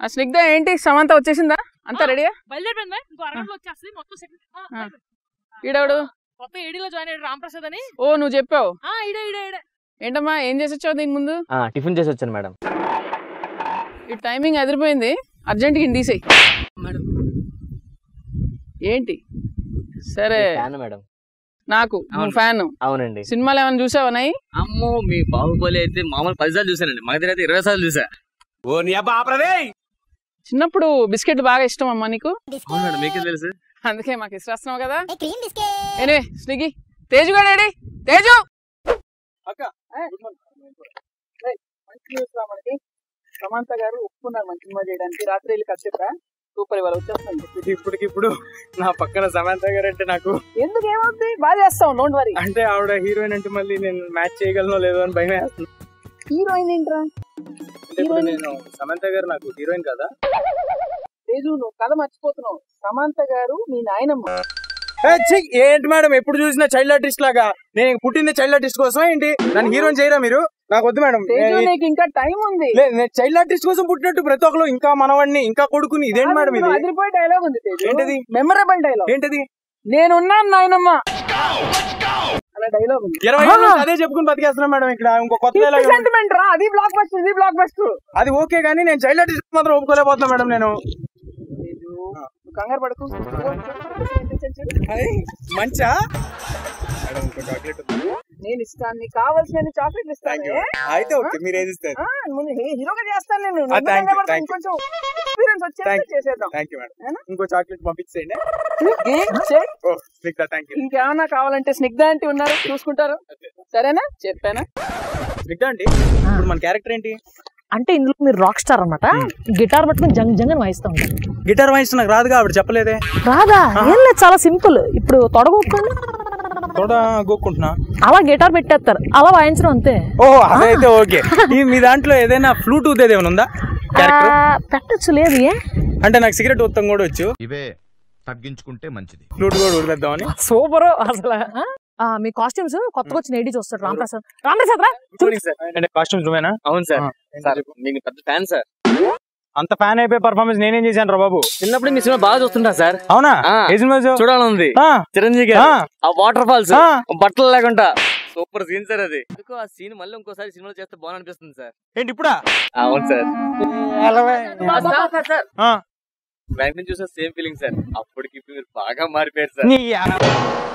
ఆ స్నిగ్ధ ఏంటి సమంత వచ్చేసిందా అంతా రెడీయా బయలుదేరిపోయింది ఇంకో అరగంటలో వచ్చేస్తుంది మొత్తం సెట్ ఆ. ఈడవుడు కొత్త ఏడీలో జాయిన్ అయ్యాడు రామప్రసాద్ అని ఓ నువ్వు చెప్పావు ఆ ఈడే ఈడే ఈడే ఏంటమ్మా ఏం చేసి వచ్చావు దీని ముందు ఆ, టిఫిన్ చేసి వచ్చాను మేడం ఈ టైమింగ్ అదిరిపోయింది అర్జెంట్గా ఇండీసై మేడం ఏంటి సరే ఫ్యాన్ మేడం నాకు నువ్వు అవును. ఫ్యాన్ అవునండి సినిమాలు ఏమైనా చూసావా నై అమ్మో మీ బాహుబలి అయితే మామూలు పది సార్లు చూసానండి మగధీర అయితే ఇరవై సార్లు చూసా చిన్నప్పుడు బిస్కెట్ బాగా ఇష్టం అమ్మా నీకు అవును మేడం మీకే తెలుసు అందుకే మాకు ఇష్టం కదా ఎనివే స్నిగ్గి తేజు గారు రెడీ తేజు సమంత గారు ఒప్పుకున్నారు మంచి సినిమా చేయడానికి రాత్రి వెళ్ళి కట్టా సూపర్ ఇవాళ వచ్చేస్తాను ఇప్పటికిప్పుడు నా పక్కన సమంత గారు అంటే నాకు ఎందుకు ఏమవుతుంది బాగా చేస్తాం డోంట్ వరీ అంటే ఆవిడ హీరోయిన్ అంటే మళ్ళీ నేను మ్యాచ్ చేయగలనో లేదో అని భయం వేస్తుంది హీరోయిన్ ఏంట్రా అంటే ఇప్పుడు నేను సమంత గారు నాకు హీరోయిన్ కదా తేజు నువ్వు కథ మర్చిపోతున్నావు సమంత గారు మీ నాయనమ్మ ఏ, ఛీ, ఏంటి మేడం ఎప్పుడు చూసినా చైల్డ్ ఆర్టిస్ట్ లాగా నేను పుట్టింది చైల్డ్ ఆర్టిస్ట్ కోసం ఏంటి నన్ను హీరోయిన్ చేయరా మీరు నాకు వద్దు మేడం తేజు నీకు ఇంకా టైం ఉంది లేదు నేను చైల్డ్ ఆర్టిస్ట్ కోసం పుట్టినట్టు ప్రతి ఒక్కరు ఇంకా మనవాడిని ఇంకా కొడుకుని ఇదేంటి మేడం ఇది అదిరిపోయే డైలాగ్ ఉంది తేజు ఏంటిది? మెమరబుల్ డైలాగ్ ఏంటిది నేనున్నాను నాయనమ్మ అలా డైలాగ్ ఉంది ఇరవై ఏళ్ళ నుంచి అదే చెప్పుకుని బతికేస్తున్నా మేడం ఇక్కడ ఇంకో కొత్త dialogue ఉంది. సెంటిమెంట్ రా అది బ్లాక్ బస్టర్ ఇది బ్లాక్ బస్టర్ అది ఓకే కానీ నేను చైల్డ్ ఆర్టిస్ట్ మాత్రం ఒప్పుకోలేకపోతున్నా మేడం నేను కంగారు పడకు అరే, మంచా మేడం ఇంకో చాక్లెట్ ఉంది. నేను ఇస్తాను నీకు కావాల్సిన చాక్లెట్ ఇస్తాను ఏ? అయితే ఓకే మీరు ఏది ఇస్తారు ఆ, ముందు హీ- హీరోగా చేస్తాను నేను ఆ, నువ్వు thank you, కంగారు పడకు, thank you. ఇంకొంచెం ఎక్స్పీరియన్స్ వచ్చేస్తే Thank you. చేసేద్దాం థ్యాంక్ యూ మేడం ఏనా? ఇంకో చాక్లెట్ పంపించేయండి ఏం చెయ్. ఓ స్నిగ్ధ థ్యాంక్ యూ ఇంకేమన్నా కావాలంటే స్నిగ్ధ అంటే ఉన్నారు చూసుకుంటారు సరేనా చెప్పానా స్నిగ్ధ అండి ఇప్పుడు మన క్యారెక్టర్ ఏంటి అంటే ఇందులో మీరు రాక్ స్టార్ అనమాట గిటార్ పట్టుకుని జంగ్ జంగ్ అని వాయిస్తూ ఉంటారు గిటార్ వాయిస్ నాకు రాదుగా ఆవిడ చెప్పలేదే రాదా ఏం లేదు చాలా సింపుల్ ఇప్పుడు తొడగొక్కండి కూడా గోక్కుంటున్నా అలా గిటార్ పెట్టేస్తారు అలా వాయించడం అంతే ఓ అదైతే ఓకే ఈ మీ దాంట్లో ఏదైనా ఫ్లూట్ ఊదేది ఏమైనా ఉందా క్యారెక్టర్ ఆ, పెట్టొచ్చు లేదు ఏ అంటే నాకు సిగరెట్ ఉత్తం కూడా వచ్చు ఇవే తగ్గించుకుంటే మంచిది ఫ్లూట్ కూడా ఊడిద్దామని సూపర్ అసలు ఆ? ఆ, మీ కాస్ట్యూమ్స్ కొత్తగా వచ్చిన ఏడీ చూస్తాడు రామప్రసాద్ రామప్రసాద్ రా అంటే కాస్ట్యూమ్స్ నువ్వేనా అవును సార్ ఆ, సార్ మీకు పెద్ద ఫ్యాన్ సార్ అంత ఫ్యాన్ అయిపోయి పర్ఫార్మెన్స్ నేనేం చేశాను రా బాబు చిన్నప్పుడు మీ సినిమా బాగా చూస్తుంటా సార్ అవునా ఆ. ఏ సినిమా చూసావు? చూడాలనుంది ఆ, చిరంజీవి గారు ఆ. ఆ వాటర్ ఫాల్స్ ఆ. బట్టలు లేకుండా సూపర్ సీన్ సార్ అది ఎందుకో ఆ సీన్ మళ్ళీ ఇంకోసారి సినిమాలో చేస్తే బాగా అనిపిస్తుంది సార్ ఏంటి ఇప్పుడా అవును సార్ ఆ. బ్యాంక్ నుంచి చూసిన సేమ్ ఫీలింగ్ సార్ అప్పటికి ఇప్పుడు మీరు బాగా మారిపోయారు సార్ నీ